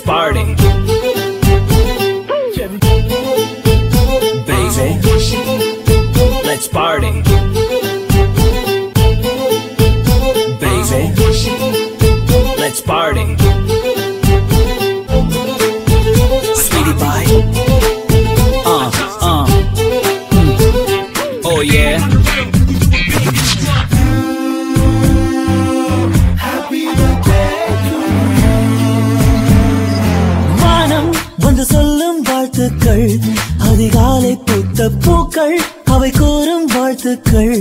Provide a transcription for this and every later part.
party. Baby, let's party. Baby, let's party. Sweetie pie. Uh, uh. Mm. Oh yeah. வானம் வந்து சொல்லும் வாழ்த்துக்கள் அதிகாலை பூத்த பூக்கள் அவை கூறும் வாழ்த்துக்கள்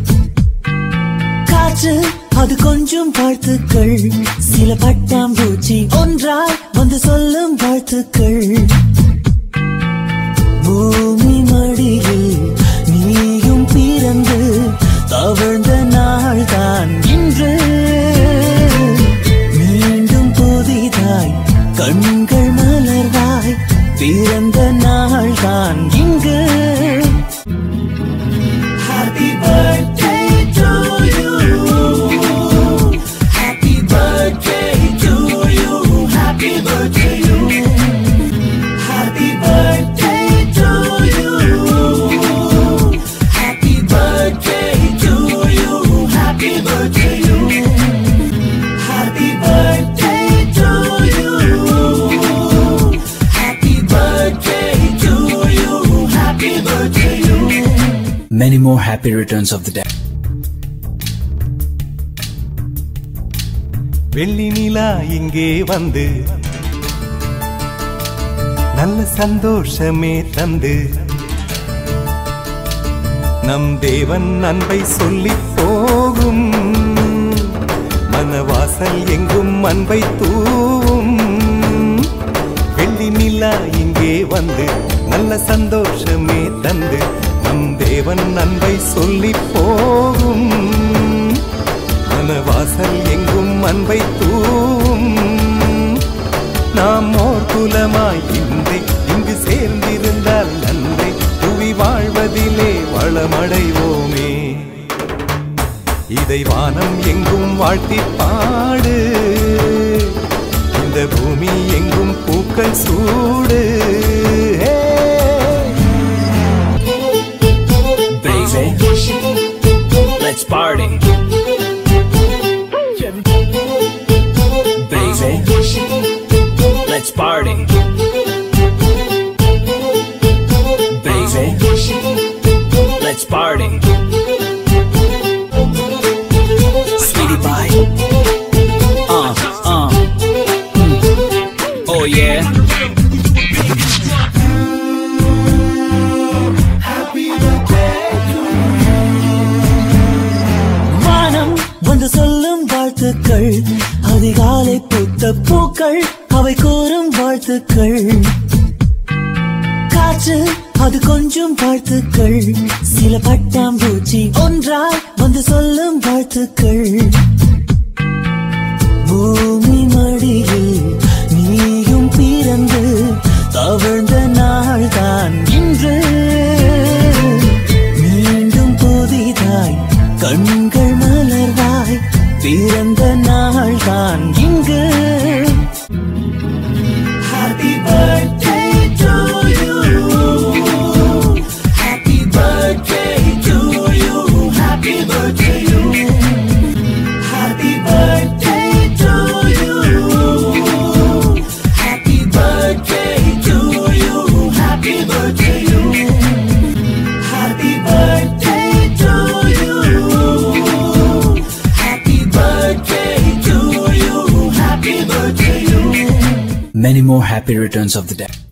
காற்று அது கொஞ்சம் வாழ்த்துக்கள் சில பட்டாம்பூச்சி ஒன்றாய் வந்து சொல்லும் வாழ்த்துக்கள் பூமி மடியில் நீயும் பிறந்து தவழ்ந்த நாள்தான் இன்று மீண்டும் புதிதாய் கண்கள் மலர்வாய் பிறந்த நாள்தான் இங்கு Happy birthday to you Happy birthday to you Happy birthday you Happy birthday to you Happy birthday to you Happy birthday you Happy birthday to you Happy birthday to you Happy birthday you Many more happy returns of the day. வெள்ளி நிலா இங்கே வந்து நல்ல சந்தோஷமே தந்து நம் தேவன் அன்பை சொல்லி போகும் மனவாசல் எங்கும் அன்பை தூவும் வெள்ளி நிலா இங்கே வந்து நல்ல சந்தோஷமே தந்து நம் தேவன் அன்பை சொல்லி போகும் மனவாசல் எங்கும் அன்பை தூவும் நாம் ஓர் குலமாய் இன்றே இங்கு சேர்ந்திருந்தால் நன்றே புவி வாழ்வதிலே வளமடைவோமே இதை வானம் எங்கும் வாழ்த்தி பாடு இந்த பூமி எங்கும் பூக்கள் சூடு ஹே! Baby, let's party. Baby, let's party. Baby, let's party. Sweetie pie. Uh, uh. Mm. Oh yeah. வானம் வந்து சொல்லும் வாழ்த்துக்கள் அதிகாலை பூத்த பூக்கள் அவை கூறும் வாழ்த்துக்கள் காற்று அது கொஞ்சம் வாழ்த்துக்கள் சில பட்டாம்பூச்சி ஒன்றாய் வந்து சொல்லும் வாழ்த்துக்கள் பூமி மடியில் நீயும் பிறந்து தவழ்ந்த நாள்தான் இன்று மீண்டும் புதிதாய் கண்கள் மலர்வாய் பிறந்த நாள்தான் இங்கு Happy birthday to you Happy birthday to you Happy birthday you Happy birthday to you Happy birthday to you Happy birthday you Happy birthday to you Happy birthday to you Happy birthday you Many more happy returns of the day.